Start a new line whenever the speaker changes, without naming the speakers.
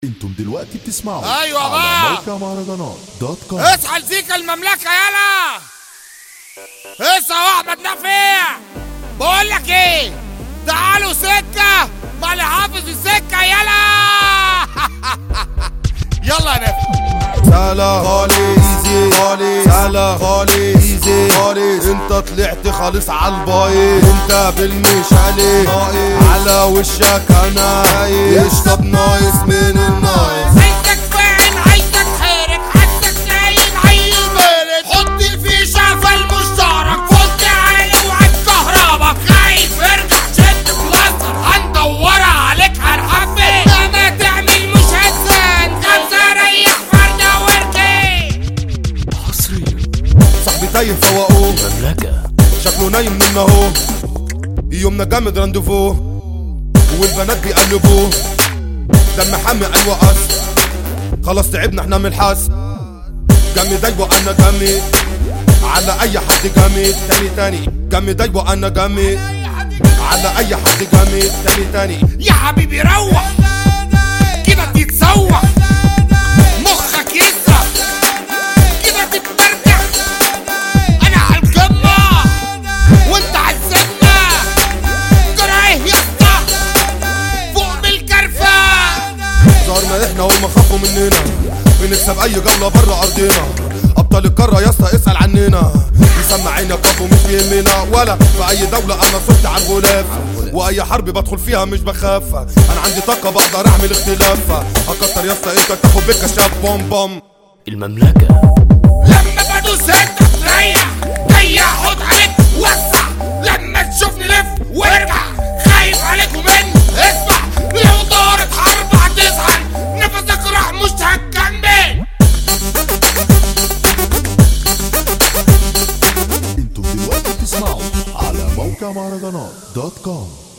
انتم دلوقتي بتسمعوا
أيوة
على
بقى.
موقع مهرجانات دوت كوم
اصحى لزيك المملكة يلا اصحى واحمد نافع بقول لك ايه تعالوا سكة مع اللي حافظ السكة يلا يلا يا نافع
سهلة خالص ايزي خالص سهلة خالص ايزي خالص انت طلعت خالص على البايظ انت بالمشعل على وشك انا اشطب ناقص من الناقص
عايزك فاهم عايزك حارق عايزك نايم عايز بارد حط الفيشة في المشترك فوت عالي وعالكهربا خايف ارجع شد بلاستر هندورها عليك هنحفل مهما تعمل مش هتسان خمسة ريح فردة واركي
صاحبي تايه فوقوه شكله نايم من اهو يومنا جامد رانديفو والبنات بيقلبوه دم حامي ايوه قص خلاص تعبنا احنا من الحس جامد ايوه انا جامد على اي حد جامد تاني تاني جامد ايوه انا جامد على اي حد جامد تاني تاني
يا حبيبي روح كده تتسوح مخك يسرح كده تتمرجح انا على القمة وانت على السمة جرايه يا اسطى فوق بالكرفة
ظهرنا احنا وهم خافوا مننا بنكسب اي جولة بره ارضنا ابطال القارة يا اسطى اسأل عننا يسمع عينك ابو مش بيهمنا ولا في اي دولة انا صرت على الغلاف واي حرب بدخل فيها مش بخاف انا عندي طاقة بقدر اعمل اختلاف اكتر يا اسطى انت تاخد بالكشاف بوم بوم
المملكة
لما بدوس انت تريح جاي احط عليك وسع لما تشوفني لف وارجع خايف عليك ومن اسمع لو دارت حرب هتزعل نفسك راح مش هتكمل
انتم دلوقتي بتسمعوا على موقع مهرجانات دوت كوم